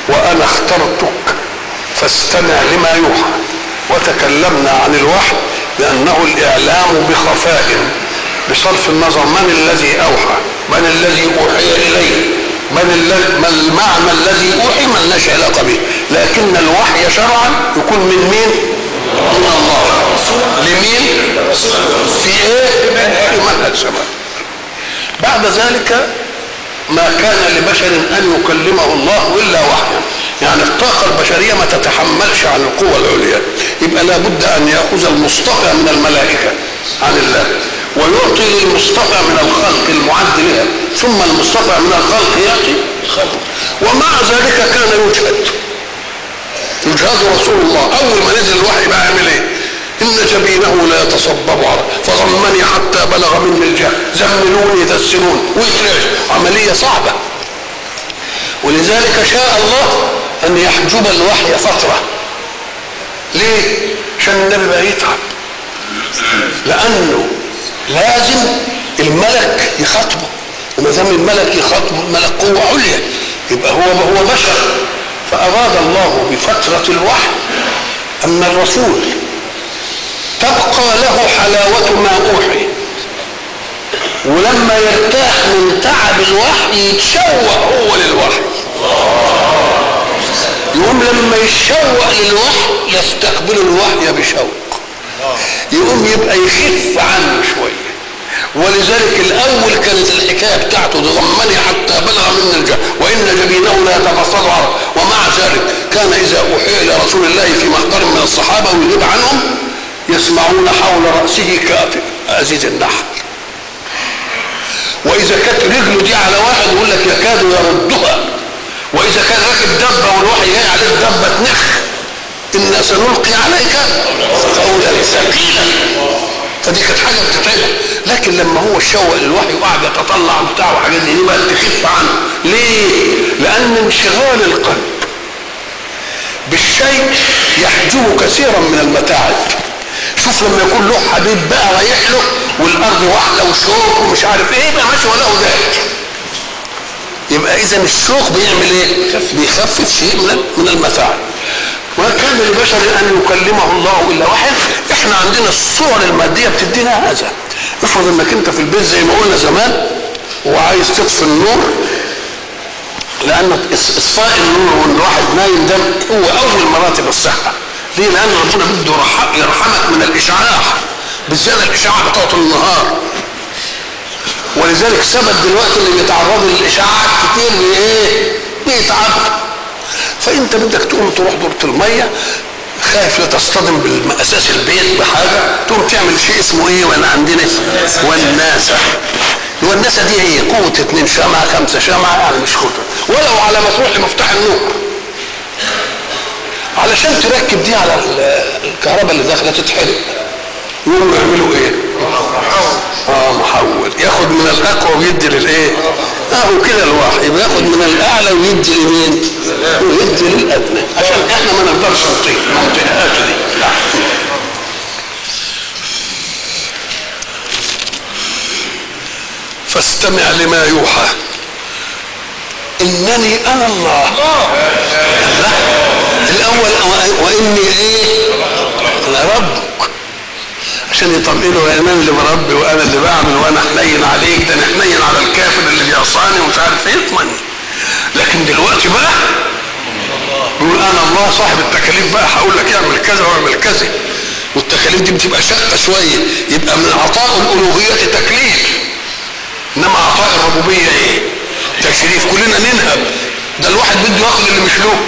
وانا اخترتك فاستمع لما يوحى وتكلمنا عن الوحي بانه الاعلام بخفاء بصرف النظر من الذي اوحى من الذي اوحي اليه من, الذي ما المعنى الذي اوحي ما لناش علاقه به لكن الوحي شرعا يكون من مين من الله لمين في ايه في منهج سماء بعد ذلك ما كان لبشر ان يكلمه الله الا وحيا يعني الطاقة البشرية ما تتحملش عن القوة العليا يبقى لابد أن يأخذ المصطفى من الملائكة عن الله ويعطي للمصطفى من الخلق المعد لها ثم المصطفى من الخلق يأتي الخلق ومع ذلك كان يجهد يجهد رسول الله أول ما نزل الوحي بقى يعمل إيه؟ إن جبينه لا يتصبب على فضمني حتى بلغ مني الجهل زملوني يدسنون ويترعش عملية صعبة ولذلك شاء الله أن يحجب الوحي فترة ليه؟ عشان النبي بقى يتعب لأنه لازم الملك يخاطبه وما دام الملك يخاطبه الملك قوة عليا يبقى هو هو بشر فأراد الله بفترة الوحي أن الرسول تبقى له حلاوة ما أوحي ولما يرتاح من تعب الوحي يتشوق هو للوحي يقوم لما يتشوق للوحي يستقبل الوحي بشوق يقوم يبقى يخف عنه شويه ولذلك الاول كانت الحكايه بتاعته تضمني حتى بلغ من الجهل وان جبينه لا يتفصل عرض ومع ذلك كان اذا اوحي الى رسول الله في محضر من الصحابه ويغيب عنهم يسمعون حول راسه كازيز النحل واذا كانت رجله دي على واحد يقول لك يكاد يردها واذا كان راكب دبه والوحي جاي عليه دبه تنخ انا سنلقي عليك قولا ثقيلا فدي كانت حاجه بتتعبه لكن لما هو شوق للوحي وقعد يتطلع وبتاع وحاجات دي بقى تخف عنه ليه؟ لان انشغال القلب بالشيء يحجب كثيرا من المتاعب شوف لما يكون له حبيب بقى رايح له والارض واحده وشوك ومش عارف ايه يبقى ماشي وله ذلك يبقى اذا الشوق بيعمل ايه؟ بيخفف شيء من من المتاعب وما كان لبشر ان يكلمه الله الا وحي احنا عندنا الصور الماديه بتدينا هذا افرض انك انت في البيت زي ما قلنا زمان وعايز تطفي النور لان اطفاء النور وان الواحد نايم ده هو اول مراتب الصحه ليه؟ لان ربنا بده يرحمك من الاشعاع بالذات الاشعاع بتاعه النهار ولذلك ثبت دلوقتي اللي بيتعرضوا للاشعاعات كتير بايه؟ بيتعب فانت بدك تقوم تروح دورة المية خايف لا تصطدم بالاساس البيت بحاجه تقوم تعمل شيء اسمه ايه وانا عندنا والناسه والناسه دي هي قوه اتنين شمعه خمسه شمعه يعني مش قوه ولو على ما تروح لمفتاح النور علشان تركب دي على الكهرباء اللي داخله تتحرق يقوموا يعملوا ايه؟ اه محول ياخد من الاقوى ويدي للايه؟ اهو كده الواحد يبقى ياخد من الاعلى ويدي لمين؟ ويدي للادنى عشان احنا ما نقدرش نطيق ما نطيقهاش دي لا فاستمع لما يوحى انني انا الله لا الاول واني ايه؟ انا ربك عشان يطمئنوا يا انا اللي بربي وانا اللي بعمل وانا حنين عليك ده انا حنين على الكافر اللي بيعصاني ومش عارف ايه يطمن لكن دلوقتي بقى يقول انا الله صاحب التكاليف بقى هقول لك اعمل كذا واعمل كذا والتكاليف دي بتبقى شاقه شويه يبقى من عطاء الالوهيه تكليف انما عطاء الربوبيه ايه؟ تشريف كلنا ننهب ده الواحد بده ياخد اللي مش له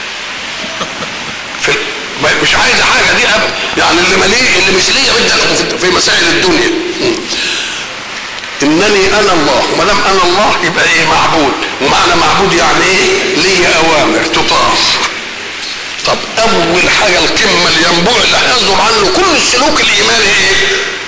في مش عايز حاجه دي ابدا يعني اللي مليه اللي مش ليا بدي اخده في مسائل الدنيا انني انا الله وما دام انا الله يبقى ايه معبود ومعنى معبود يعني ايه ليا اوامر تطاع طب اول حاجه القمه الينبوع اللي هيصدر عنه كل السلوك الايماني ايه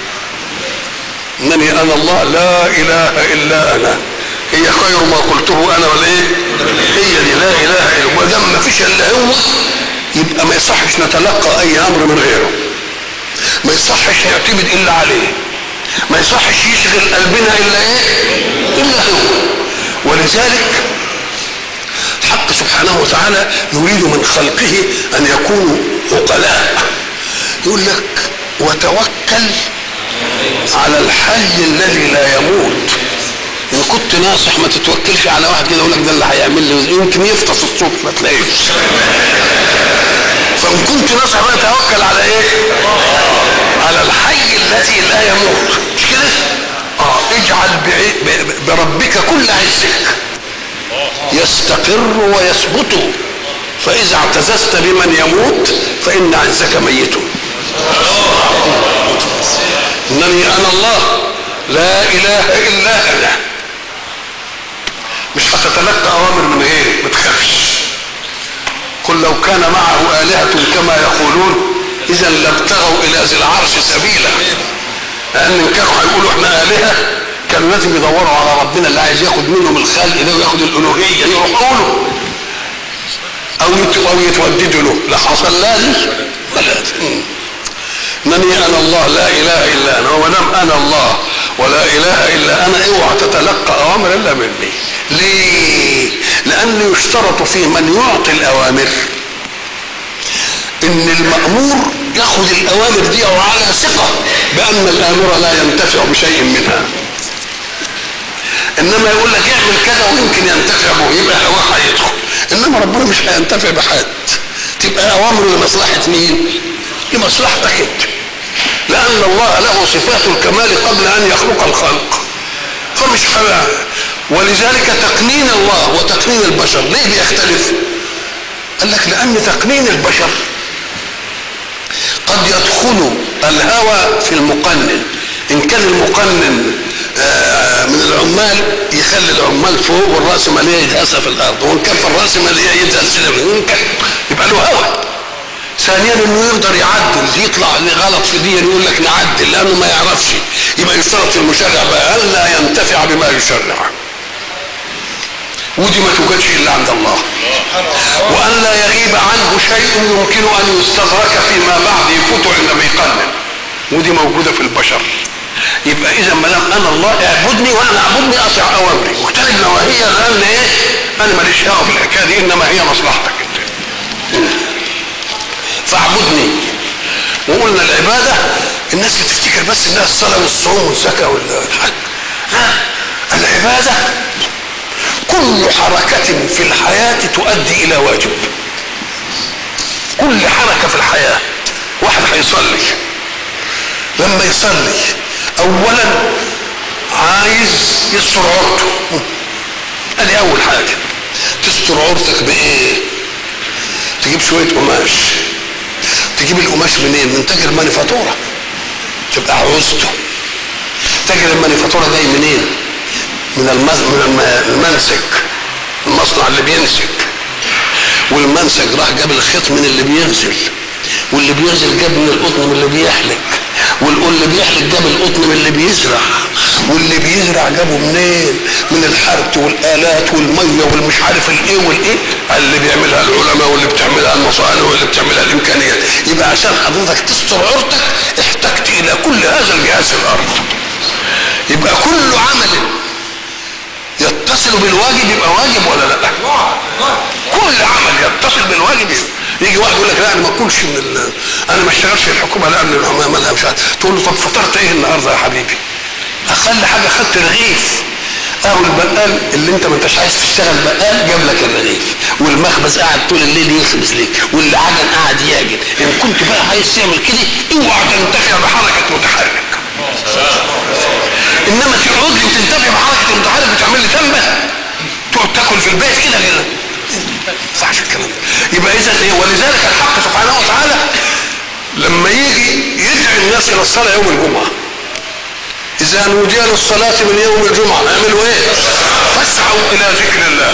انني انا الله لا اله الا انا هي خير ما قلته انا والايه هي دي لا اله الا ما دام ما فيش الا هو يبقى ما يصحش نتلقى اي امر من غيره ما يصحش نعتمد الا عليه ما يصحش يشغل قلبنا الا ايه الا هو ولذلك الحق سبحانه وتعالى يريد من خلقه ان يكونوا عقلاء يقول لك وتوكل على الحي الذي لا يموت ان كنت ناصح ما تتوكلش على واحد كده يقول لك ده اللي هيعمل لي يمكن يفطس الصبح ما تلاقيش فان كنت ناصح بقى توكل على ايه على الحي الذي لا يموت مش كده اه اجعل بعي- ب- بربك كل عزك يستقر ويثبت فاذا اعتززت بمن يموت فان عزك ميت انني انا الله لا اله الا انا مش هتتلقى اوامر من غيري ما تخافش قل لو كان معه آلهة كما يقولون إذا لابتغوا إلى ذي العرش سبيلا لأن إن كانوا هيقولوا إحنا آلهة كانوا لازم يدوروا على ربنا اللي عايز ياخد منهم الخلق ده وياخد الألوهية يروحوا له أو يت- أو يتوددوا له لا حصل لا دي ولا دي. مم. انني انا الله لا اله الا انا وما دام انا الله ولا اله الا انا اوعى تتلقى اوامر الا مني ليه لان يشترط في من يعطي الاوامر ان المامور ياخذ الاوامر دي وعلى ثقه بان الامر لا ينتفع بشيء منها انما يقول لك اعمل كذا ويمكن ينتفع به يبقى هواه هيدخل انما ربنا مش هينتفع بحد تبقى اوامره لمصلحه مين لمصلحتك انت لان الله له صفات الكمال قبل ان يخلق الخلق فمش حاجة ولذلك تقنين الله وتقنين البشر ليه بيختلف قال لك لان تقنين البشر قد يدخل الهوى في المقنن ان كان المقنن آه، من العمال يخلي العمال فوق والراسماليه يدهسها في الارض وان كان في الراسماليه يدهس وان كان يبقى له هوى ثانيا انه يقدر يعدل يطلع غلط في دي يقول لك نعدل لانه ما يعرفش يبقى يشترط في المشرع بقى الا ينتفع بما يشرع ودي ما توجدش الا عند الله وان لا يغيب عنه شيء يمكن ان يستدرك فيما بعد يفوت عند بيقنن ودي موجوده في البشر يبقى اذا ما دام انا الله اعبدني وانا اعبدني اطع اوامري واجتنب نواهي لان ايه انا ماليش دعوه في الحكايه دي انما هي مصلحتك انت فاعبدني وقلنا العبادة الناس بتفتكر بس انها الصلاة والصوم والزكاة والحج لا العبادة كل حركة في الحياة تؤدي إلى واجب كل حركة في الحياة واحد هيصلي لما يصلي أولا عايز يستر عورته ادي أول حاجة تستر عورتك بإيه؟ تجيب شوية قماش تجيب القماش منين؟ من تاجر مانيفاتورة تبقى عوزته تاجر المانيفاتورة جاي منين؟ من المز... من الم- المنسك المصنع اللي بينسك والمنسك راح جاب الخيط من اللي بيغزل واللي بيغزل جاب من القطن من اللي بيحلق واللي بيحلق جاب القطن من اللي بيزرع واللي بيزرع جابه منين من الحرث والالات والميه والمش عارف الايه والايه اللي بيعملها العلماء واللي بتعملها المصانع واللي بتعملها الامكانيات يبقى عشان حضرتك تستر عورتك احتجت الى كل هذا الجهاز في الارض يبقى كل عمل يتصل بالواجب يبقى واجب ولا لا كل عمل يتصل بالواجب يجي واحد يقول لك لا انا ما اكلش من ال... انا ما اشتغلش في الحكومه لان الحكومه مالها مش عارف تقول له طب فطرت ايه النهارده يا حبيبي اقل حاجه خدت رغيف اهو البقال اللي انت ما انتش عايز تشتغل بقال جاب لك الرغيف والمخبز قاعد طول الليل يخبز ليك واللي عجن قاعد يعجن ان كنت بقى عايز تعمل كده اوعى تنتفع بحركه متحرك انما تقعد لي وتنتفع بحركه المتحرك وتعمل لي تنبه تقعد تاكل في البيت كده كده ما ينفعش الكلام ده يبقى اذا ايه ولذلك الحق سبحانه وتعالى لما يجي يدعي الناس الى الصلاه يوم الجمعه اذا نودي للصلاه من يوم الجمعه نعملوا ايه؟ فاسعوا الى ذكر الله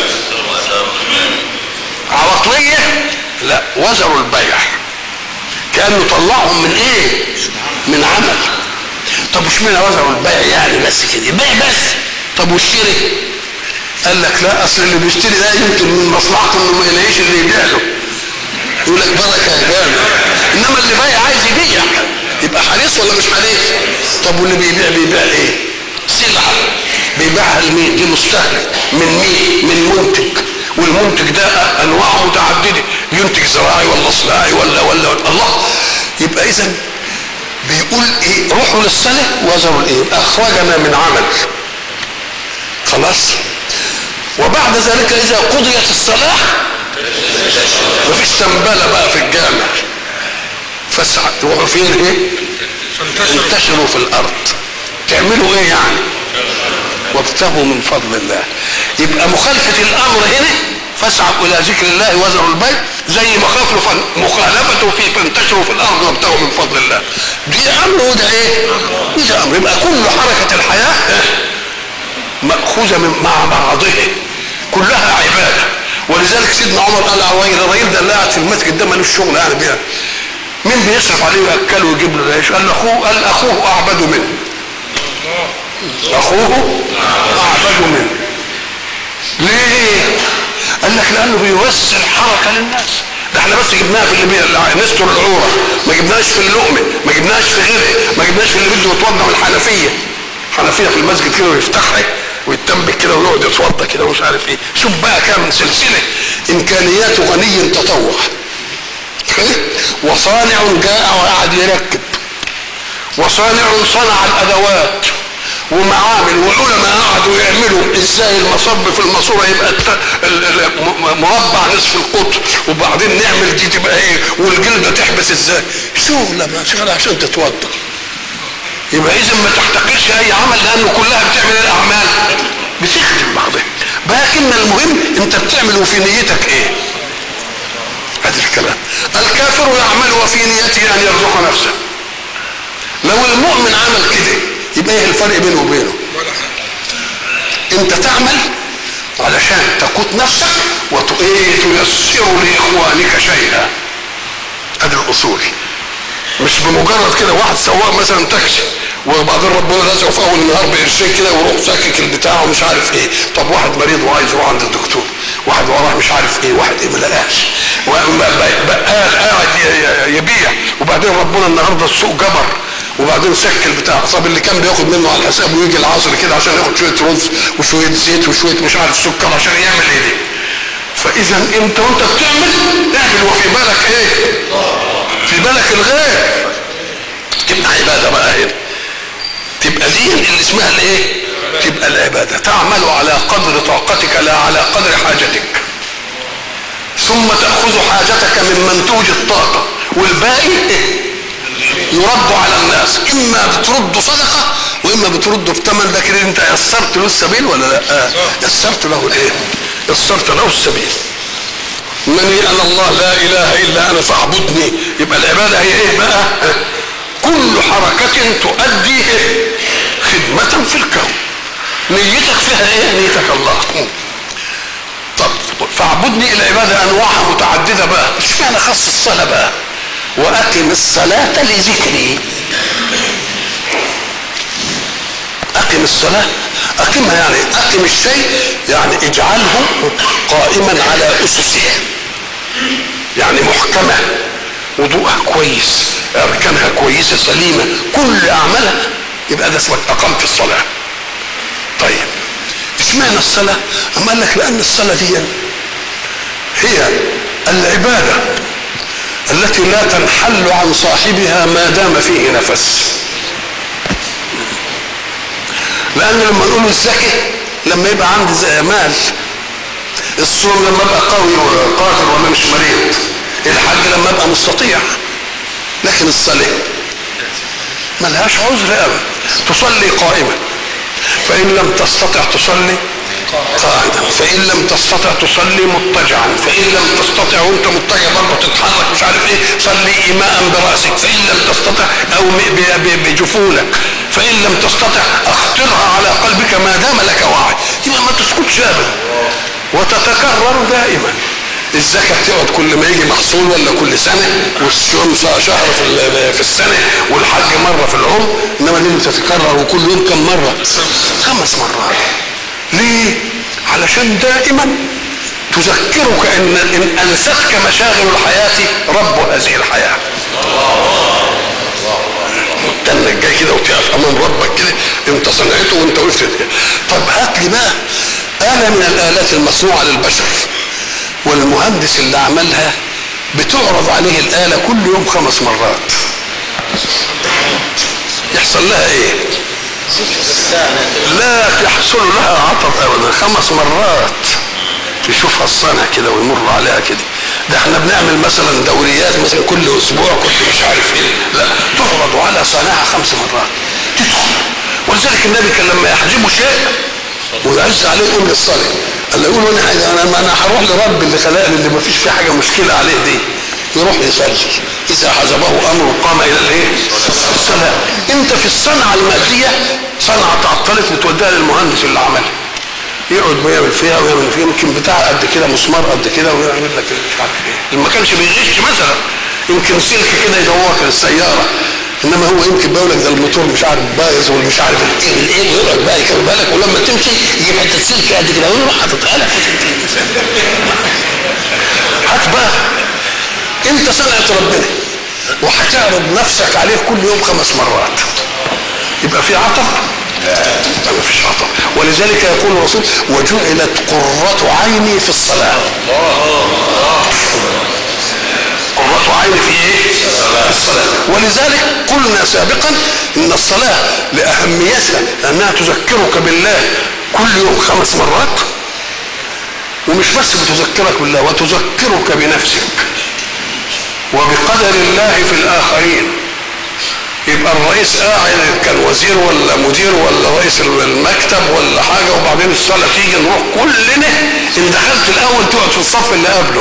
عواطليه لا وزروا البيع كانه طلعهم من ايه؟ من عمل طب وش معنى وزروا البيع يعني بس كده بيع بس طب والشري قال لك لا اصل اللي بيشتري ده يمكن من مصلحته انه ما يلاقيش اللي يبيع له يقول لك بركه يا جامع انما اللي بايع عايز يبيع يبقى حريص ولا مش حريص طب واللي بيبيع بيبيع ايه سلعه بيبيعها لمين دي مستهلك من مين من منتج والمنتج ده انواع متعدده ينتج زراعي ولا صناعي ولا ولا الله يبقى اذا بيقول ايه روحوا للصلاه وذروا الايه اخرجنا من عمل خلاص وبعد ذلك اذا قضيت الصلاه مفيش تنبله بقى في الجامع فاسعى تروحوا فين ايه انتشروا في الارض تعملوا ايه يعني وابتغوا من فضل الله يبقى مخالفة الأمر هنا فاسعوا إلى ذكر الله وذروا البيع زي مخالفته في فانتشروا في الأرض وابتغوا من فضل الله دي أمر وده إيه؟ وده أمر يبقى كل حركة الحياة مأخوذة من مع بعضها كلها عبادة ولذلك سيدنا عمر قال على الراجل الراجل ده اللي قاعد في المسجد ده ملوش شغل يعني بيها مين بيصرف عليه ويأكله ويجيب له العيش؟ قال اخوه قال اخوه اعبد منه. اخوه اعبد منه. ليه؟ قال لك لانه بيوسع حركه للناس. ده احنا بس جبناها في اللي بي... نستر العوره، ما جبناهاش في اللقمه، ما جبناهاش في غيره، ما جبناهاش في اللي بده يتوضا من الحنفيه. حنفيه في المسجد كده ويفتحها ويتنبك كده ويقعد يتوضا كده ومش عارف ايه. شوف بقى كام سلسله امكانيات غني تطوع. وصانع جاء وقعد يركب وصانع صنع الادوات ومعامل وعلماء قعدوا يعملوا ازاي المصب في الماسوره يبقى مربع نصف القطر وبعدين نعمل دي تبقى ايه والجلده تحبس ازاي شغله ما شغله عشان تتوضا يبقى اذا ما تحتقرش اي عمل لانه كلها بتعمل الاعمال بتخدم بعضها لكن المهم انت بتعمل وفي نيتك ايه هذا الكلام الكافر يعمل وفي نيته ان يرزق نفسه لو المؤمن عمل كده يبقى ايه الفرق بينه وبينه انت تعمل علشان تقوت نفسك وتيسر لاخوانك شيئا هذه الاصول مش بمجرد كده واحد سواق مثلا تاكسي وبعدين ربنا رزقه في اول النهار بقرشين كده ويروح ساكك البتاع ومش عارف ايه طب واحد مريض وعايز يروح عند الدكتور واحد وراه مش عارف ايه واحد ايه ما لقاش بقال قاعد يبيع وبعدين ربنا النهارده السوق جبر وبعدين سك البتاع طب اللي كان بياخد منه على الحساب ويجي العصر كده عشان ياخد شويه رز وشويه زيت وشويه مش عارف سكر عشان يعمل ايه دي فاذا انت وانت بتعمل اعمل وفي بالك ايه في بالك الغير تبقى عباده بقى هنا تبقى دي اللي اسمها الايه تبقى العباده تعمل على قدر طاقتك لا على قدر حاجتك ثم تاخذ حاجتك من منتوج الطاقه والباقي إيه؟ يرد على الناس اما بترد صدقه واما بترد بثمن لكن انت يسرت له السبيل ولا لا آه. يسرت له الايه يسرت له السبيل انني انا الله لا اله الا انا فاعبدني يبقى العباده هي ايه بقى آه. كل حركة تؤدي خدمة في الكون نيتك فيها ايه نيتك الله طب فاعبدني العبادة انواعها متعددة بقى مش معنى خص الصلاة بقى واقم الصلاة لذكري اقم الصلاة اقمها يعني اقم الشيء يعني اجعله قائما على اسسه يعني محكمة وضوءها كويس اركانها كويسه سليمه كل اعمالها يبقى ده اسمك اقمت الصلاه طيب اشمعنى الصلاه اما قال لك لان الصلاه دي هي العباده التي لا تنحل عن صاحبها ما دام فيه نفس لان لما نقول الزكاه لما يبقى عندي مال الصوم لما ابقى قوي وقادر ولا مش مريض الحج لما ابقى مستطيع لكن الصلاة ملهاش عذر ابدا تصلي قائما فان لم تستطع تصلي قاعدا فان لم تستطع تصلي مضطجعا فان لم تستطع وانت مضطجع برضه تتحرك مش عارف ايه صلي ايماء براسك فان لم تستطع او بجفونك فان لم تستطع اخطرها على قلبك ما دام لك وعي يبقى ما تسكتش ابدا وتتكرر دائما الزكاة بتقعد كل ما يجي محصول ولا كل سنة والصيام شهر في في السنة والحج مرة في العمر إنما دي بتتكرر وكل يوم كم مرة؟ خمس مرات. ليه؟ علشان دائما تذكرك إن إن أنستك مشاغل الحياة رب هذه الحياة. تنك جاي كده وتقف أمام ربك كده أنت صنعته وأنت وقفت طب هات لي بقى آلة من الآلات المصنوعة للبشر والمهندس اللي عملها بتعرض عليه الآلة كل يوم خمس مرات يحصل لها ايه لا يحصل لها عطب ابدا خمس مرات يشوفها الصانع كده ويمر عليها كده ده احنا بنعمل مثلا دوريات مثلا كل اسبوع كل مش عارف ايه لا تعرض على صانعها خمس مرات تدخل ولذلك النبي كان لما يحجبه شيء ويعز عليه يقوم للصلاه قال له يقول انا انا انا هروح لرب اللي خلقني اللي ما فيش فيه حاجه مشكله عليه دي يروح يصلي اذا حزبه امر قام الى الايه؟ الصلاه انت في الصنعه الماديه صنعه تعطلت بتوديها للمهندس اللي عملها يقعد ويعمل فيها ويعمل فيها يمكن بتاع قد كده مسمار قد كده ويعمل لك مش عارف ايه ما كانش بيغش مثلا يمكن سلك كده يدورك للسياره انما هو يمكن بيقول لك ده الموتور مش عارف بايظ والمش عارف الايه والايه ويقعد بقى يكمل بالك ولما تمشي يجيب حته سلك قد كده ويروح حاططها لك هات بقى انت صنعة ربنا وهتعرض نفسك عليه كل يوم خمس مرات يبقى في عطب لا ما فيش عطب ولذلك يقول الرسول وجعلت قرة عيني في الصلاة قرة عيني في ايه؟ في الصلاة ولذلك قلنا سابقا ان الصلاة لأهميتها أنها تذكرك بالله كل يوم خمس مرات ومش بس بتذكرك بالله وتذكرك بنفسك وبقدر الله في الآخرين يبقى الرئيس قاعد كان وزير ولا مدير ولا رئيس المكتب ولا حاجه وبعدين الصلاه تيجي نروح كلنا ان دخلت الاول تقعد في الصف اللي قبله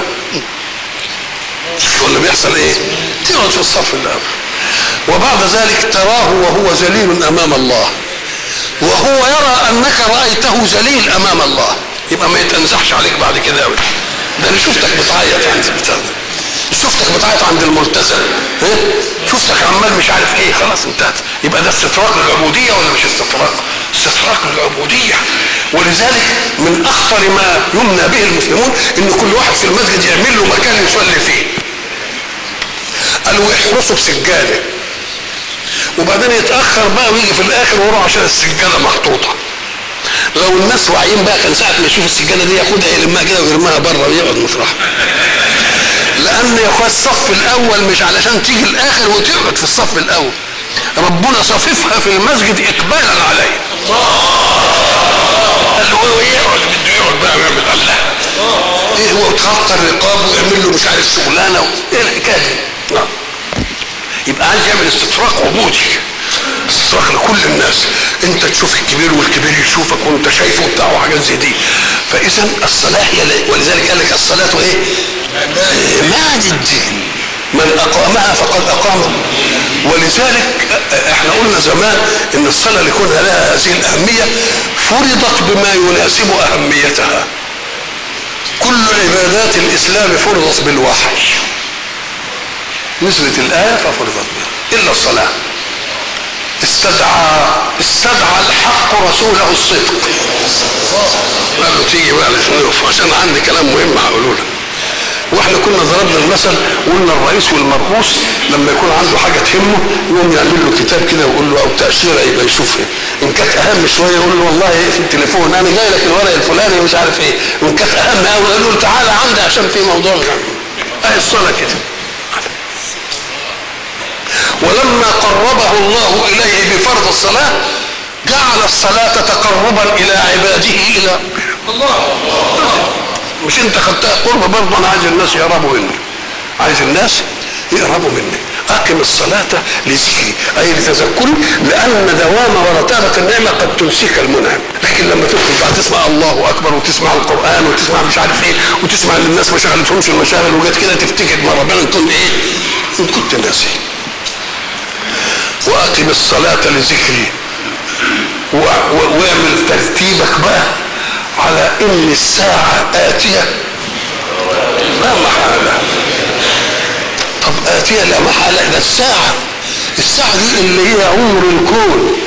ولا بيحصل ايه؟ تقعد في الصف اللي قبله وبعد ذلك تراه وهو ذليل امام الله وهو يرى انك رايته ذليل امام الله يبقى ما يتنزحش عليك بعد كده ابدا ده انا شفتك بتعيط عند البتاع ده شفتك بتعيط عند الملتزم ايه شفتك عمال مش عارف ايه خلاص انتهت يبقى ده استطراق للعبوديه ولا مش استطراق استطراق للعبوديه ولذلك من اخطر ما يمنى به المسلمون ان كل واحد في المسجد يعمل له مكان يصلي فيه قالوا يحرسوا بسجاده وبعدين يتاخر بقى ويجي في الاخر ويروح عشان السجاده محطوطه لو الناس واعيين بقى كان ساعه ما يشوف السجاده دي ياخدها يلمها كده ويرميها بره ويقعد مطرحها لان يا اخويا الصف الاول مش علشان تيجي الاخر وتقعد في الصف الاول ربنا صففها في المسجد اقبالا عليه قال له هو يقعد بده يقعد بقى ويعمل الله ايه هو تخطى الرقاب ويعمل له مش عارف شغلانه ايه الحكايه دي نعم يبقى عايز يعمل استطراق عبودي استطراق لكل الناس انت تشوف الكبير والكبير يشوفك وانت شايفه بتاع وحاجات زي دي فاذا الصلاه هي ولذلك قال لك الصلاه ايه؟ ماد الدين من اقامها فقد اقام ولذلك احنا قلنا زمان ان الصلاه لكون لها هذه الاهميه فرضت بما يناسب اهميتها كل عبادات الاسلام فرضت بالوحي نزلت الايه ففرضت بها الا الصلاه استدعى استدعى الحق رسوله الصدق قال له تيجي بقى نشوف عشان عندي كلام مهم هقوله لك واحنا كنا ضربنا المثل وقلنا الرئيس والمرؤوس لما يكون عنده حاجه تهمه يقوم يعمل له كتاب كده ويقول له او تاشيره يبقى يشوف ايه ان كانت اهم شويه يقول له والله ايه في التليفون انا جاي لك الورق الفلاني مش عارف ايه وان كانت اهم قوي يقول له تعالى عندي عشان في موضوع اهي الصلاه كده ولما قربه الله اليه بفرض الصلاه جعل الصلاه تقربا الى عباده الى الله مش انت خدتها قرب برضه انا عايز الناس يقربوا مني عايز الناس يقربوا مني اقم الصلاه لذكري اي لتذكري لان دوام ورتابه النعمه قد تنسيك المنعم لكن لما تدخل بعد تسمع الله اكبر وتسمع القران وتسمع مش عارف ايه وتسمع ان الناس ما شغلتهمش المشاغل وجت كده تفتكر ما ربنا كنت ايه ان كنت ناسي واقم الصلاه لذكري واعمل ترتيبك بقى على ان الساعة آتية لا محالة طب آتية لا محالة ده الساعة الساعة دي اللي هي عمر الكون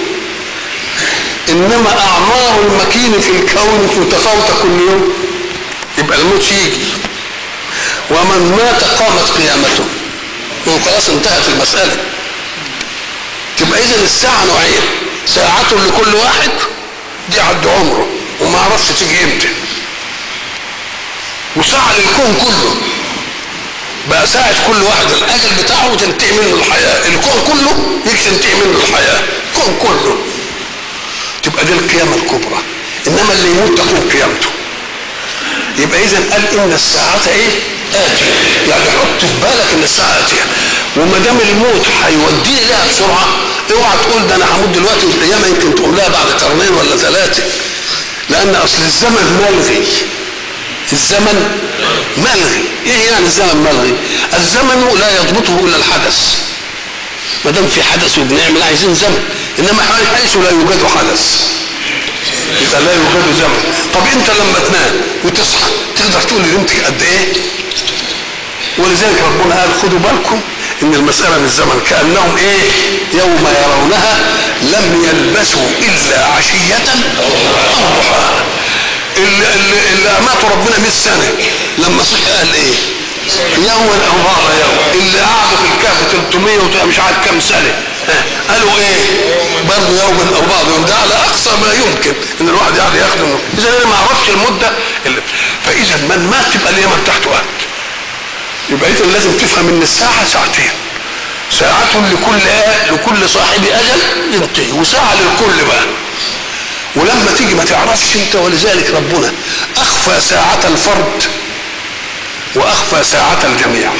انما اعمار المكين في الكون متفاوتة كل يوم يبقى الموت يجي ومن مات قامت قيامته وخلاص انتهت المسألة تبقى اذا الساعة نوعين ساعة لكل واحد دي عد عمره وما عرفش تيجي امتى وساعة للكون كله بقى ساعة كل واحد الأجل بتاعه وتنتهي منه الحياة الكون كله يجي تنتهي منه الحياة الكون كله تبقى دي القيامة الكبرى إنما اللي يموت تكون قيامته يبقى إذا قال إن الساعة إيه؟ آتية يعني حط في بالك إن الساعة آتية وما دام الموت هيوديني لها بسرعة اوعى تقول ده أنا هموت دلوقتي والقيامة يمكن تقوم لها بعد قرنين ولا ثلاثة لأن أصل الزمن ملغي الزمن ملغي ايه يعني الزمن ملغي الزمن لا يضبطه الا الحدث ما دام في حدث وبنعمل عايزين زمن انما حيث لا يوجد حدث يبقى لا يوجد زمن طب انت لما تنام وتصحى تقدر تقول نمت قد ايه ولذلك ربنا قال خدوا بالكم ان المسألة من الزمن كأنهم ايه يوم يرونها لم يلبسوا الا عشية او ضحاها اللي, اللي, اللي اماتوا ربنا 100 سنه لما صحي قال ايه؟ يوما او بعض يوم اللي قعدوا في الكهف 300 مش عارف كام سنه ها قالوا ايه؟ برضه يوما او بعض يوم ده على اقصى ما يمكن ان الواحد يقعد يخدم اذا انا ما اعرفش المده اللي فاذا من مات تبقى اليمن بتاعته قد يبقى اذا لازم تفهم ان الساعه ساعتين ساعة لكل لكل صاحب اجل ينتهي وساعة للكل بقى ولما تيجي ما تعرفش انت ولذلك ربنا اخفى ساعة الفرد واخفى ساعة الجميع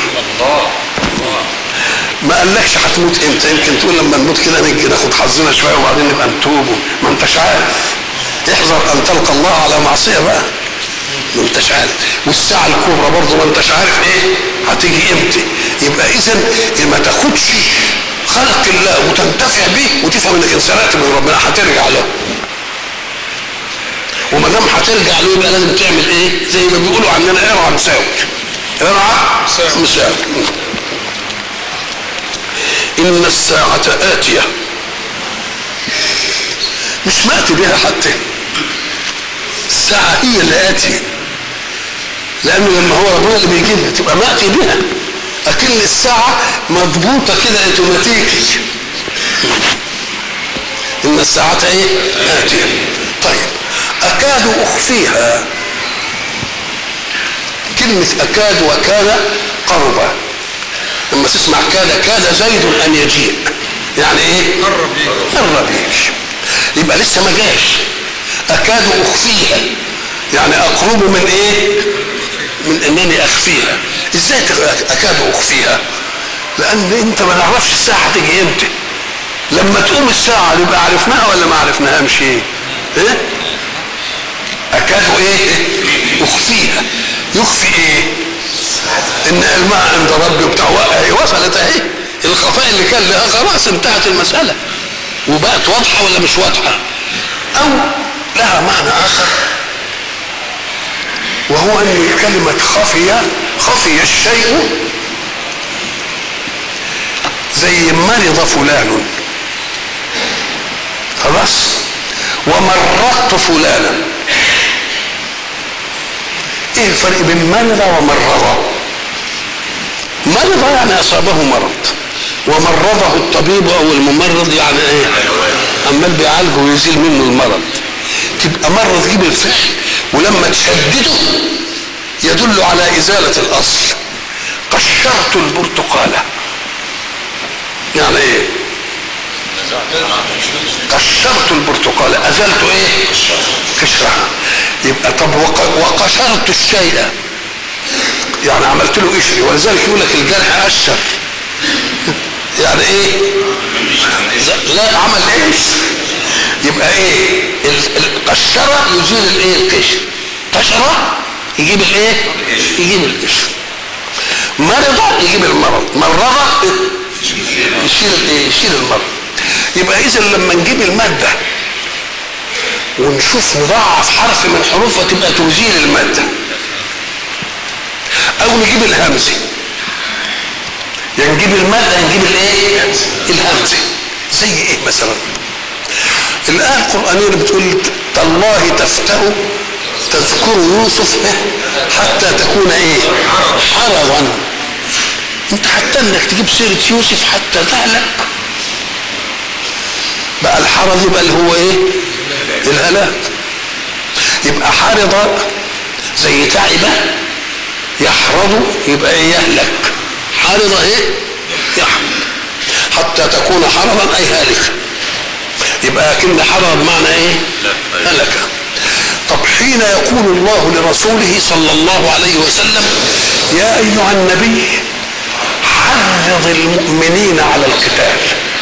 ما قالكش هتموت امتى يمكن تقول لما نموت كده نيجي ناخد حظنا شويه وبعدين نبقى نتوب ما انتش عارف احذر ان تلقى الله على معصيه بقى ما انتش عارف والساعه الكبرى برضه ما انتش عارف ايه هتيجي امتى يبقى اذا ما تاخدش خلق الله وتنتفع به وتفهم انك انسانات من ربنا هترجع له وما دام هترجع له يبقى لازم تعمل ايه؟ زي ما بيقولوا عندنا ارعى مساوي. ارعى مساوي. إن الساعة آتية. مش مأتي بها حتى. الساعة هي اللي آتية. لأنه لما هو ربنا اللي بيجيبها تبقى مأتي بها. أكن الساعة مضبوطة كده اوتوماتيكي. إن الساعة إيه؟ آتية. طيب أكاد أخفيها كلمة أكاد وكان قربا لما تسمع كاد كاد زيد أن يجيء يعني إيه؟ قرب ليك قرب ليك يبقى لسه ما جاش أكاد أخفيها يعني أقرب من إيه؟ من إنني أخفيها إزاي أكاد أخفيها؟ لأن أنت ما نعرفش الساعة هتيجي إمتى لما تقوم الساعة نبقى عرفناها ولا ما عرفناهاش إيه؟ إيه؟ أكاد إيه؟ أخفيها يخفي إيه؟ إن الماء عند ربي وبتاع هي وصلت أهي الخفاء اللي كان لها خلاص انتهت المسألة وبقت واضحة ولا مش واضحة؟ أو لها معنى آخر وهو أن كلمة خفي خفي الشيء زي مرض فلان خلاص ومرضت فلانا ايه الفرق بين مرض ومرض مرض يعني اصابه مرض ومرضه الطبيب او الممرض يعني ايه عمال بيعالجه ويزيل منه المرض تبقى مرض تجيب الفعل ولما تشدده يدل على ازاله الاصل قشرت البرتقاله يعني ايه قشرت البرتقال ازلت ايه قشرها يبقى طب وق- وقشرت الشيء يعني عملت له قشري ولذلك يقول لك الجرح قشر يعني ايه لا- لا عمل ايش يبقى ايه ال- ال- قشره يزيل الايه القشر قشره يجيب الايه يجيب القشر مرض يجيب المرض مرض يشيل الايه يشيل المرض يبقى اذا لما نجيب الماده ونشوف نضاعف حرف من حروفها تبقى تزيل الماده او نجيب الهمزه يا نجيب الماده يا نجيب الايه الهمزه زي ايه مثلا الايه القرانيه اللي بتقول تالله تفتأ تذكر يوسف حتى تكون ايه حرضا انت حتى انك تجيب سيره يوسف حتى تهلك بقى الحرض يبقى اللي هو ايه الهلاك يبقى حرض زي تعب يحرض يبقى ايه يهلك حارض ايه يحرض حتى تكون حرضا اي هالكا يبقى كن حرض معنى ايه هلك طب حين يقول الله لرسوله صلى الله عليه وسلم يا ايها النبي حرض المؤمنين على القتال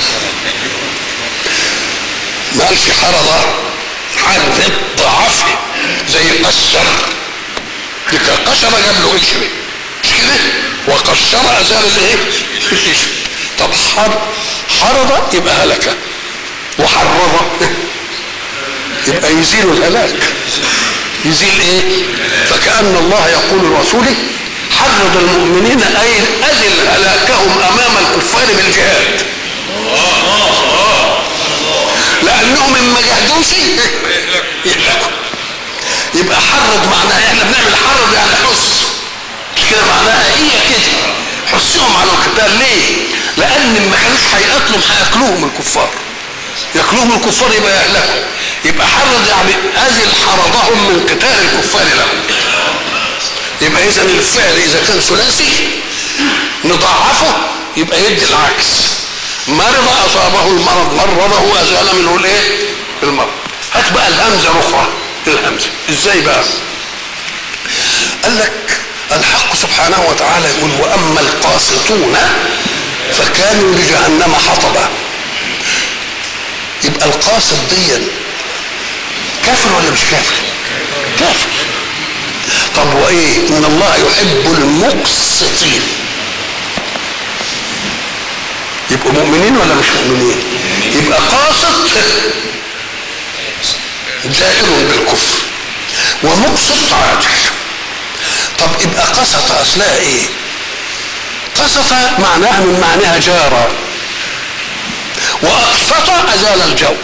ما قالش حرض حرض ضعفه زي قشر دي قشر جاب له قشر مش كده وقشر ازال الايه القشر طب حر حرض يبقى هلك وحرض يبقى يزيل الهلاك يزيل ايه فكأن الله يقول لرسوله حرض المؤمنين اي اذل هلاكهم امام الكفار بالجهاد لانهم ان ما جاهدوش يهلكوا يبقى حرض معناها احنا بنعمل حرض يعني حس مش كده معناها هي كده حسهم على القتال ليه؟ لان ما كانوش هيقتلوا هياكلوهم الكفار ياكلوهم الكفار يبقى يهلكوا يبقى حرض يعني ازل حرضهم من قتال الكفار لهم يبقى اذا الفعل اذا كان ثلاثي نضعفه يبقى يدي العكس مرض اصابه المرض مرضه ازال منه الايه المرض هات بقى الهمزه الاخرى الهمزه ازاي بقى قال لك الحق سبحانه وتعالى يقول واما القاسطون فكانوا لجهنم حطبا يبقى القاسط ديا كافر ولا مش كافر كافر طب وايه ان الله يحب المقسطين يبقوا مؤمنين ولا مش مؤمنين يبقى قاسط جائر بالكفر ومقسط عادل طب يبقى قسط اصلها ايه قسط معناها من معناها جارة واقسط ازال الجور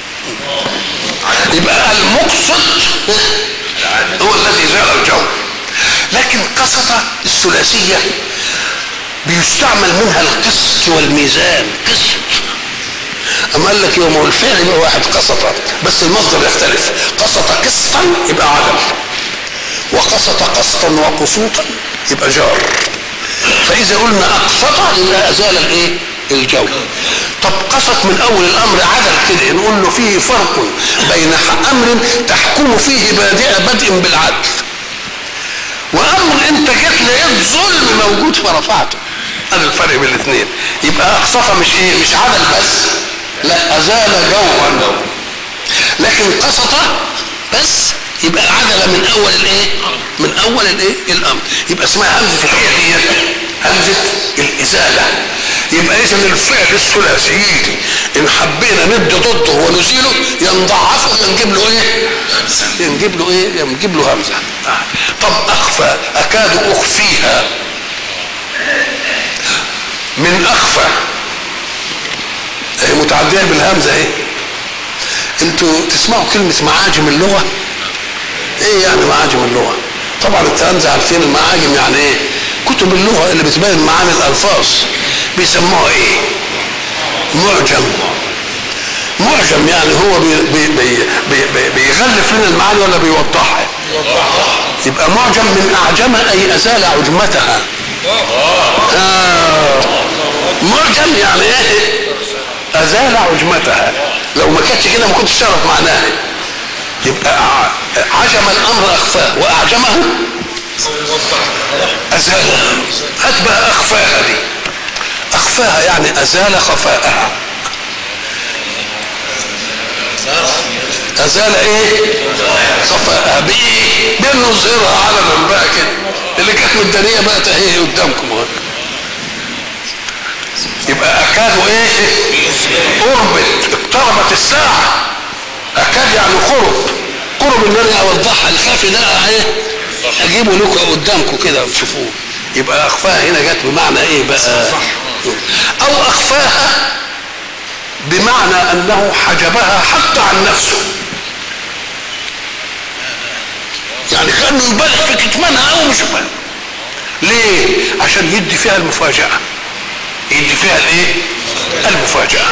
يبقى المقسط هو الذي زال الجور لكن قسط الثلاثية بيستعمل منها القسط والميزان قسط أما قال لك يوم الفعل يبقى واحد قسط بس المصدر يختلف قسط قسطا يبقى عدل وقسط قسطا وقسوطا يبقى جار فإذا قلنا أقسط يبقى أزال الإيه؟ الجو طب قسط من أول الأمر عدل كده نقول له فيه فرق بين أمر تحكم فيه بادئ بدء بالعدل وأمر أنت جيت لقيت ظلم موجود فرفعته هذا الفرق بين الاثنين يبقى أقسط مش إيه؟ مش عدل بس لا أزال جوا لكن قسط بس يبقى عدل من اول الايه من اول الايه الامر يبقى اسمها همزه الحيه دي همزه الازاله يبقى اذا الفعل الثلاثي يجي ان حبينا ندي ضده ونزيله ينضعفه ينجيب له ايه ينجيب له ايه ينجيب له همزه طب اخفى اكاد اخفيها من اخفى هي متعديه بالهمزه ايه انتوا تسمعوا كلمه معاجم اللغه ايه يعني معاجم اللغه طبعا الكلام ده عارفين المعاجم يعني ايه كتب اللغه اللي بتبين معاني الالفاظ بيسموها ايه معجم معجم يعني هو بي بي بي بي بي بيغلف لنا المعاني ولا بيوضحها يبقى معجم من اعجم اي ازال عجمتها آه. معجم يعني ايه ازال عجمتها لو ما كانتش كده ما كنتش تعرف معناها يبقى عجم الامر اخفاه واعجمه ازالها هات بقى اخفاها دي اخفاها يعني ازال خفاءها ازال ايه خفاءها بايه بانه يظهرها علنا بقى كده اللي كانت مدانيه بقت اهي قدامكم اهي يبقى اكادوا ايه قربت اقتربت الساعه اكاد يعني قرب قرب ان انا اوضحها الخافي ده ايه اجيبه لكم قدامكم كده وتشوفوه يبقى اخفاها هنا جت بمعنى ايه بقى او اخفاها بمعنى انه حجبها حتى عن نفسه يعني كانه يبالغ في كتمانها او مش يبالغ ليه عشان يدي فيها المفاجاه يدي فيها الايه المفاجاه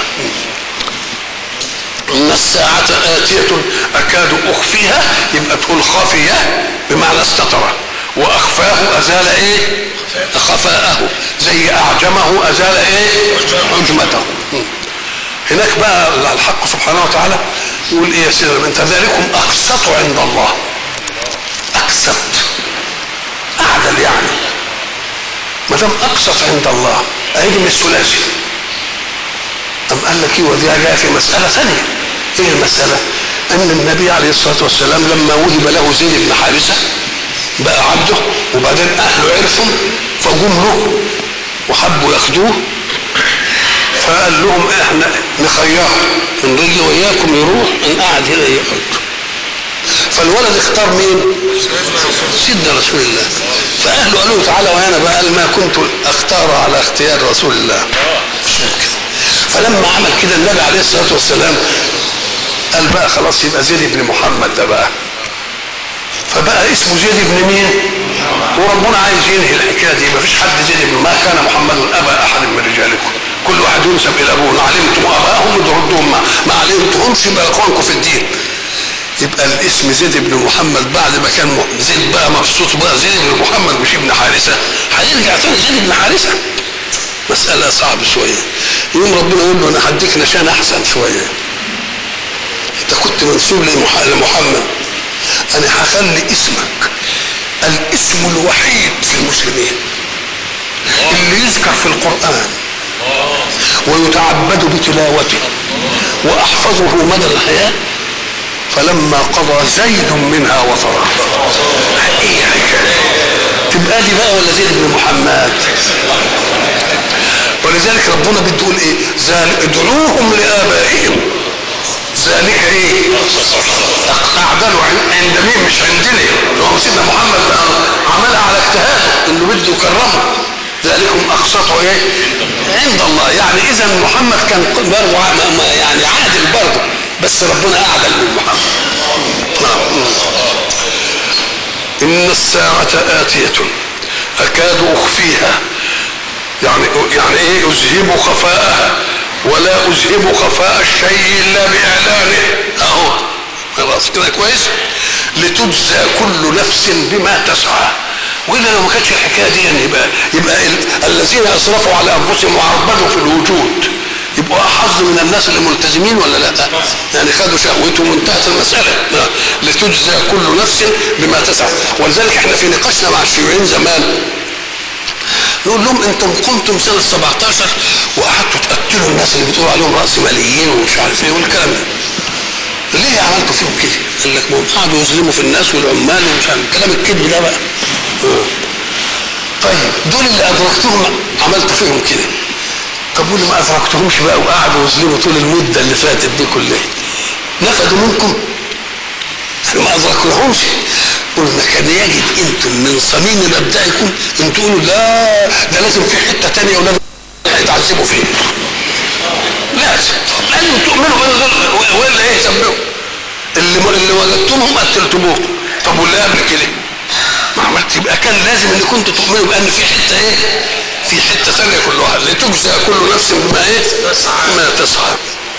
ان الساعة آتية أكاد أخفيها يبقى تقول خافية بمعنى استتر واخفاه ازال ايه خفاءه زي اعجمه ازال ايه عجمته هناك بقى الحق سبحانه وتعالى يقول ايه يا سيدنا انت ذلكم اقسط عند الله اقسط اعدل يعني ما دام اقسط عند الله هيجي من الثلاثي أم قال لك ايه ودي جاء في مسألة ثانية ايه المسألة؟ أن النبي عليه الصلاة والسلام لما وهب له زيد بن حارثة بقى عبده وبعدين أهله عرفوا فجم له وحبوا ياخدوه فقال لهم احنا نخيره ان رجي وياكم يروح ان قعد هنا يقعد فالولد اختار مين؟ سيدنا رسول الله فاهله قالوا له تعالى وهنا بقى قال ما كنت اختار على اختيار رسول الله مش ممكن فلما عمل كده النبي عليه الصلاه والسلام قال بقى خلاص يبقى زيد بن محمد ده بقى فبقى اسمه زيد بن مين وربنا عايز ينهي الحكايه دي مفيش حد زيد بن ما كان محمد ابا احد من رجالكم كل واحد ينسب الى ابوه ان علمتم اباهم تردوهم ما, ما علمتهمش يبقى اخوانكم في الدين يبقى الاسم زيد بن محمد بعد ما كان زيد بقى مبسوط بقى زيد بن محمد مش ابن حارثه هيرجع تاني زيد بن حارثه مسألة صعبة شوية يوم ربنا يقول له أنا هديك نشان أحسن شوية أنت كنت منسوب لمحمد أنا هخلي اسمك الاسم الوحيد في المسلمين اللي يذكر في القرآن ويتعبد بتلاوته وأحفظه مدى الحياة فلما قضى زيد منها وطرا ايه حكايه تبقى دي بقى ولا زيد بن محمد ولذلك ربنا بتقول ايه ذلك ادعوهم لابائهم ذلك ايه اعدلوا عند مين مش عندنا هو سيدنا محمد عملها على اجتهاده انه بده يكرمه ذلكم اقسطوا ايه عند الله يعني اذا محمد كان برضه يعني عادل برضه بس ربنا اعدل من محمد نعم ان الساعه اتيه اكاد اخفيها يعني يعني ايه اذهب خفاءها ولا اذهب خفاء الشيء الا باعلانه اهو خلاص كده كويس لتجزى كل نفس بما تسعى والا لو ما كانتش الحكايه دي يعني يبقى يبقى ال- الذين اسرفوا على انفسهم وعربدوا في الوجود يبقوا احظ من الناس اللي ملتزمين ولا لا؟ يعني خدوا شهوتهم وانتهت المساله لتجزى كل نفس بما تسعى ولذلك احنا في نقاشنا مع الشيوعيين زمان نقول لهم انتم قمتم سنه 17 وقعدتوا تقتلوا الناس اللي بتقولوا عليهم راس ماليين ومش عارف ايه والكلام ده. ليه عملتوا فيهم كده؟ قال لك ما هم قعدوا يظلموا في الناس والعمال ومش عارف كلام الكذب ده بقى. آه. طيب دول اللي ادركتهم عملتوا فيهم كده. طب واللي ما ادركتهمش بقى وقعدوا يظلموا طول المده اللي فاتت دي كلها. نفدوا منكم؟ ما ادركناهمش قلنا كان يجب انتم من صميم مبدئكم ان تقولوا لا ده لازم في حته تانية ولازم هيتعذبوا فيه لازم لازم تؤمنوا بان دول والا ايه سببوا اللي اللي وجدتمهم قتلتموهم طب واللي قبل كده ما عملت يبقى كان لازم ان كنتوا تؤمنوا بان في حته ايه في حته ثانيه كل واحد لتجزى كل نفس بما ايه ما تسعى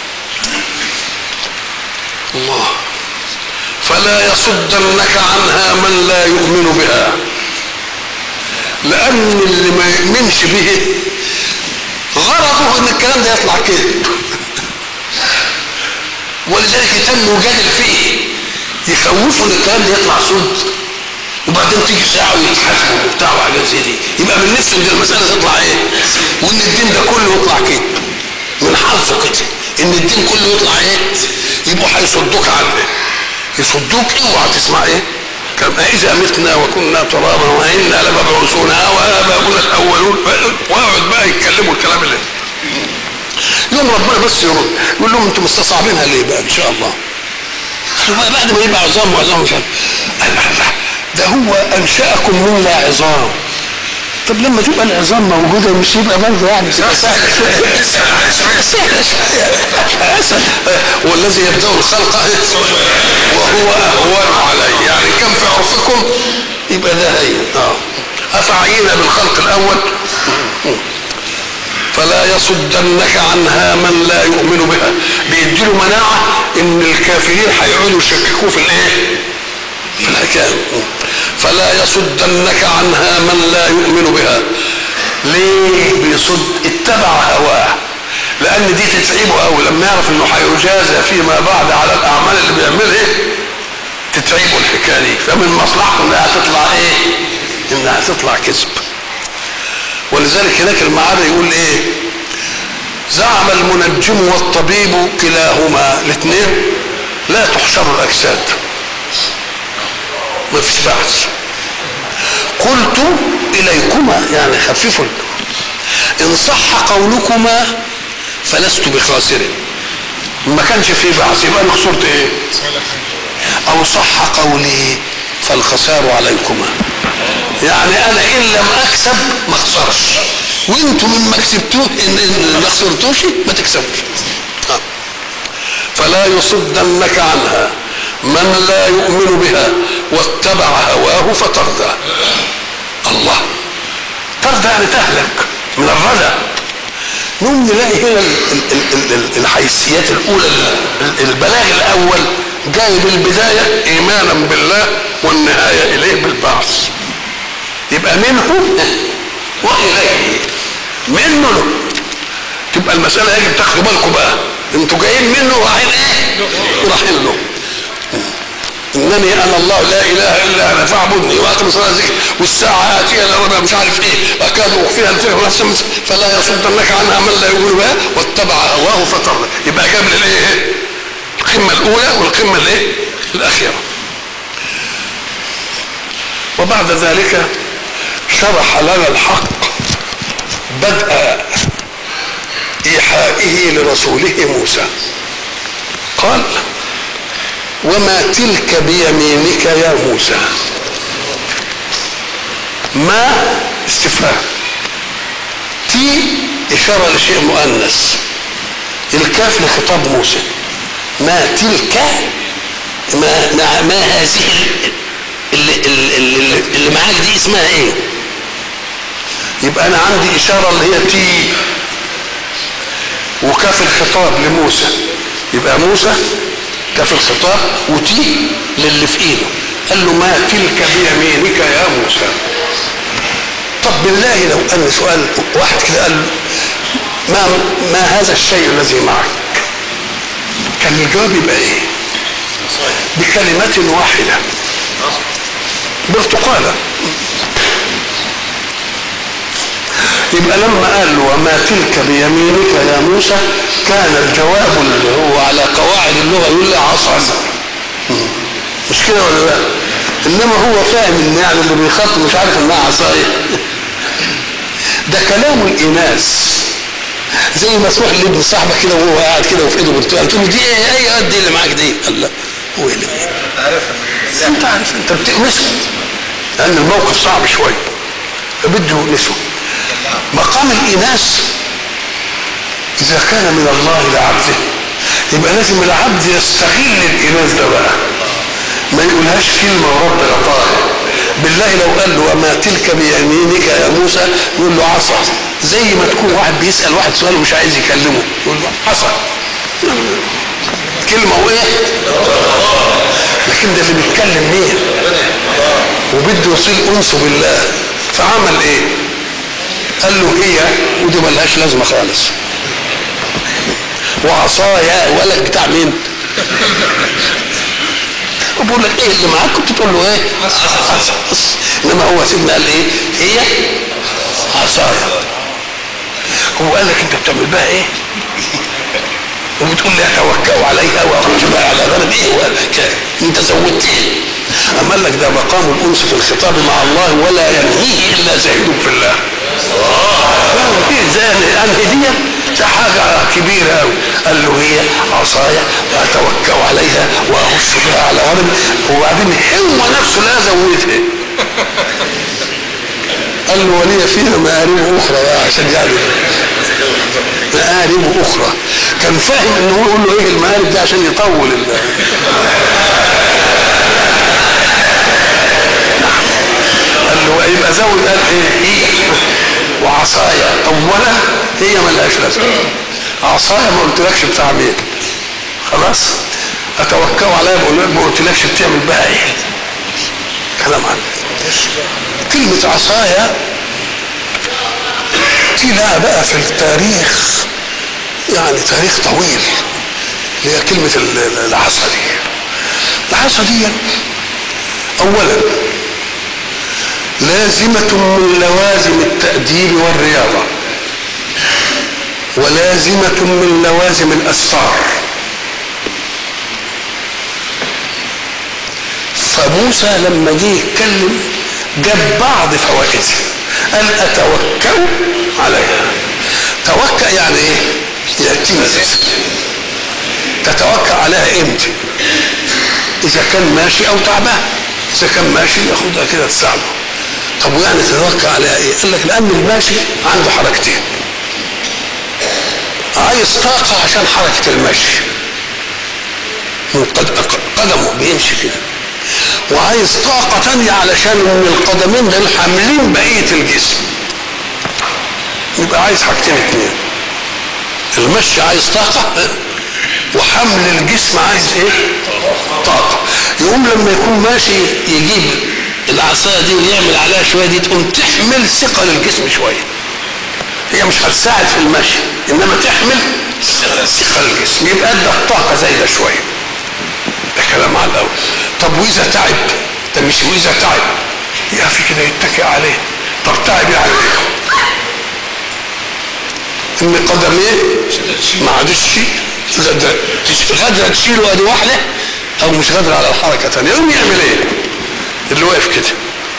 الله فلا يصدنك عنها من لا يؤمن بها لان اللي ما يؤمنش به غرضه ان الكلام ده يطلع كذب ولذلك يتم يجادل فيه يخوفوا ان الكلام ده يطلع صدق وبعدين تيجي ساعه ويتحاسبوا وبتاع وحاجات زي دي يبقى من نفسه ان المساله تطلع ايه؟ وان الدين ده كله يطلع كده من حظه كده ان الدين كله يطلع ايه؟ يبقوا هيصدوك عنه يصدوك اوعى تسمع ايه؟ كما اذا متنا وكنا ترابا وانا لمبعوثون واباؤنا الاولون واقعد بقى يتكلموا الكلام اللي يوم ربنا بس يرد يقول لهم انتم مستصعبينها ليه بقى ان شاء الله؟ قالوا بقى بعد ما يبقى عظام وعظام مش عارف قال الله ده هو انشاكم من لا عظام طب لما تبقى العظام موجوده مش يبقى برضه يعني تبقى سهله شويه سهله شويه اسهل والذي يبدا الخلق وهو اهون عليه يعني كم في عرفكم يبقى ده هي اه افعينا بالخلق الاول فلا يصدنك عنها من لا يؤمن بها بيديله مناعه ان الكافرين هيقعدوا يشككوه في الايه؟ في الحكايه فلا يصدنك عنها من لا يؤمن بها ليه بيصد اتبع هواه لان دي تتعبه قوي لما يعرف انه هيجازى فيما بعد على الاعمال اللي بيعملها تتعبه الحكايه دي فمن مصلحته انها تطلع ايه؟ انها تطلع كذب ولذلك هناك المعاري يقول ايه؟ زعم المنجم والطبيب كلاهما الاثنين لا تحشر الاجساد ما فيش بعث قلت اليكما يعني خففوا ان صح قولكما فلست بخاسر ما كانش في بعث يبقى انا خسرت ايه او صح قولي فالخسار عليكما يعني انا ان لم اكسب ما اخسرش وانتم من ما كسبتوه ان, إن ما خسرتوش ما تكسبوش آه. فلا يصدنك عنها من لا يؤمن بها واتبع هواه فتردى الله تردى يعني تهلك من الردى نقوم نلاقي هنا الحيثيات الاولى البلاغ الاول جاي بالبدايه ايمانا بالله والنهايه اليه بالبعث يبقى منه واليه منه له تبقى المساله يجب تاخدوا بالكم بقى انتوا جايين منه ورايحين ايه؟ ورايحين له انني انا الله لا اله الا انا فاعبدني واقم الصلاه ذكر والساعه اتيها انا مش عارف ايه اكاد اخفيها الفكره فلا يصدنك عنها من لا يؤمن بها واتبع هواه فتردى يبقى جاب الايه؟ القمه الاولى والقمه الايه؟ الاخيره وبعد ذلك شرح لنا الحق بدء ايحائه لرسوله موسى قال وما تلك بيمينك يا موسى ما استفهام تي إشارة لشيء مؤنث الكاف لخطاب موسى ما تلك ما ما, ما هذه اللي, اللي, اللي معاك دي اسمها ايه يبقى انا عندي اشاره اللي هي تي وكاف الخطاب لموسى يبقى موسى كاف الخطاب وتي للي في ايده قال له ما تلك بيمينك يا موسى طب بالله لو ان سؤال واحد كده قال ما ما هذا الشيء الذي معك كان الجواب يبقى ايه بكلمة واحدة برتقالة يبقى لما قال له وما تلك بيمينك يا موسى كان الجواب اللي هو على قواعد اللغه يقول لي عصا مش كده ولا لا؟ انما هو فاهم ان يعني اللي بيخاطب مش عارف انها عصايه ده كلام الاناث زي ما تروح لابن صاحبك كده وهو قاعد كده وفي ايده برتقال تقول له دي ايه اي قد اللي معاك دي؟ قال لا هو اللي انت عارف انت بتقمسه لان الموقف صعب شويه فبده يؤنسه مقام الإناث إذا كان من الله لعبده يبقى لازم العبد يستغل الإناث ده بقى ما يقولهاش كلمة ورب طاهر بالله لو قال له وما تلك بيمينك يا موسى يقول له عصا زي ما تكون واحد بيسأل واحد سؤال ومش عايز يكلمه يقول له عصا كلمة وإيه؟ لكن ده اللي بيتكلم مين؟ وبده يصير أنسه بالله فعمل إيه؟ قال له هي ودي ملهاش لازمه خالص وعصايا ولد بتاع مين وبقول لك ايه اللي معاك كنت تقول له ايه عصا انما هو سيدنا قال ايه هي عصايا هو قال لك انت بتعمل بها ايه وبتقول لي اتوكا عليها واخرج بها على غنم ايه وهذا انت زودت ايه اما قال لك ده مقام الانس في الخطاب مع الله ولا ينهيه الا زاهد في الله انهي دي ده حاجة كبيرة أوي قال له هي عصايا أتوكأ عليها وأهش بها على غنم وبعدين هو نفسه لا زودها قال له ولي فيها مآرب أخرى بقى عشان يعني مآرب أخرى كان فاهم إن هو يقول له إيه المآرب دي عشان يطول ال قال له يبقى زود قال إيه هي وعصايا اولا هي ملهاش لازمه عصايا ما قلتلكش بتاع مين خلاص اتوكل عليها بقول لك ما قلتلكش بتعمل بها ايه كلام عنك كلمة عصايا دي لها بقى في التاريخ يعني تاريخ طويل اللي هي كلمة العصا دي العصا دي أولا لازمة من لوازم التأديب والرياضة ولازمة من لوازم الأسفار فموسى لما جه يتكلم جاب بعض فوائدها قال أتوكل عليها توكل يعني ايه؟ يعتمد تتوكل عليها امتى؟ إذا كان ماشي أو تعبان إذا كان ماشي ياخدها كده تساعده طب ويعني تتوكل عليها ايه؟ قال لك لأن الماشي عنده حركتين عايز طاقة عشان حركة المشي من قدمه بيمشي كده وعايز طاقة تانية علشان من القدمين دول حاملين بقية الجسم يبقى عايز حاجتين اتنين المشي عايز طاقة وحمل الجسم عايز ايه طاقة يقوم لما يكون ماشي يجيب العصاية دي ويعمل عليها شوية دي تقوم تحمل ثقة للجسم شوية هي مش هتساعد في المشي انما تحمل ثقة للجسم يبقى ادى الطاقة زايدة شوية ده كلام على الاول طب واذا تعب ده مش واذا تعب يقف كده يتكئ عليه طب تعب يعني ايه ان قدميه ما عادش غادرة تشيله ادي واحدة او مش غادرة على الحركة تانية يقوم يعمل ايه اللي واقف كده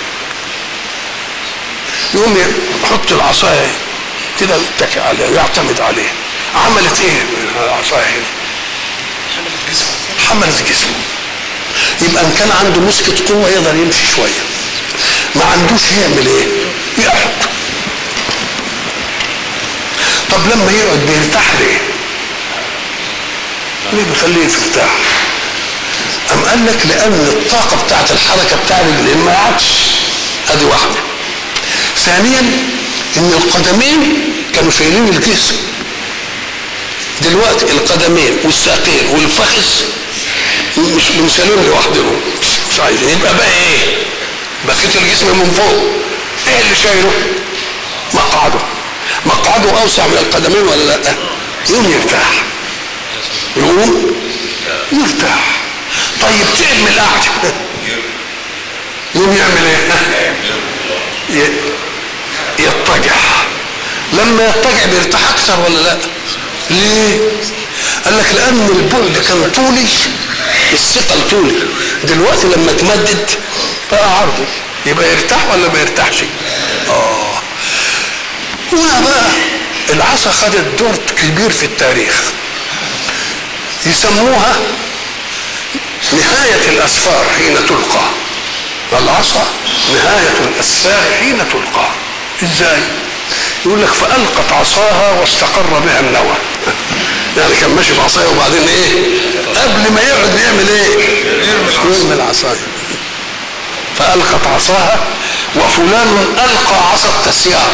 يقوم يحط العصاية كده يتكئ عليها ويعتمد عليها عملت ايه العصاية هنا حملت جسمه حملت جسمه يبقى ان كان عنده مسكة قوة يقدر يمشي شوية ما عندوش يعمل ايه يقعد طب لما يقعد بيرتاح ليه ليه بيخليه يرتاح أم قال لك لأن الطاقة بتاعت الحركة بتاع الرجلين ما عادش ادي واحدة ثانيا ان القدمين كانوا شايلين الجسم دلوقتي القدمين والساقين والفخذ مش منشالين لوحدهم مش عايزين يبقى بقى ايه بقيه الجسم من فوق ايه اللي شايله مقعده مقعده اوسع من القدمين ولا لا يقوم يرتاح يقوم يرتاح طيب تعمل قعده يقوم يعمل ايه يضطجع لما يضطجع بيرتاح اكثر ولا لا ليه قال لك لان البعد كان طولي الثقل طولي دلوقتي لما تمدد بقى عرضي يبقى يرتاح ولا ما يرتاحش اه هنا بقى العصا خدت دور كبير في التاريخ يسموها نهاية الأسفار حين تلقى العصا نهاية الأسفار حين تلقى ازاي يقول لك فألقت عصاها واستقر بها النوى يعني كان ماشي بعصايه وبعدين ايه قبل ما يقعد يعمل ايه يرمي العصايه فألقت عصاها وفلان ألقى عصا التسيار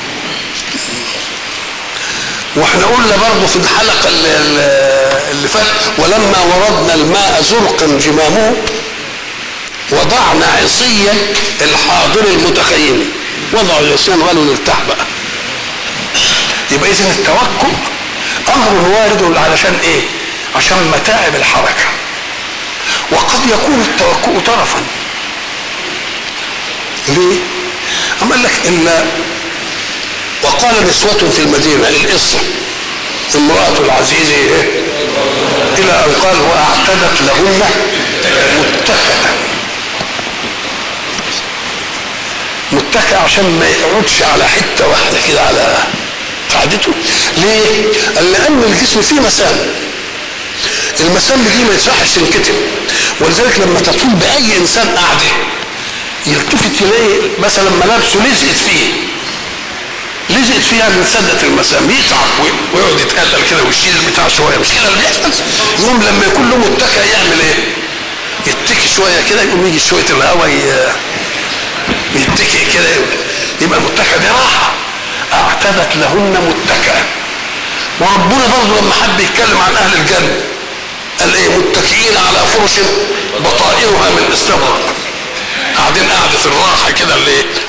واحنا قلنا برضه في الحلقة اللي, اللي فات ولما وردنا الماء زرقا جمامه وضعنا عصيا الحاضر المتخيم وضعوا العصيان وقالوا نرتاح بقى يبقى اذا التوكل امر وارد علشان ايه عشان متاعب الحركه وقد يكون التوكل طرفا ليه أم قال لك إن وقال نسوة في المدينة القصة امرأة العزيز إيه؟ إلى أن قال وأعتدت لهن متكئا متكئ عشان ما يقعدش على حتة واحدة كده على قعدته ليه؟ قال لأن الجسم فيه مسام المسام دي ما يصحش تنكتب ولذلك لما تطول بأي إنسان قاعدة يلتفت يلاقي مثلا ملابسه لزقت فيه لزقت فيها يعني من سدة المسام يتعب ويقعد يتقتل كده ويشيل البتاع شويه مش كده اللي بيحصل يقوم لما يكون له متكئ يعمل ايه؟ يتكي شويه كده يقوم يجي شويه الهواء يتكئ كده يبقى متكئ دي راحه اعتدت لهن متكئا وربنا برضه لما حب يتكلم عن اهل الجنه قال ايه متكئين على فرش بطائرها من استبرق قاعدين قعده الراحه كده اللي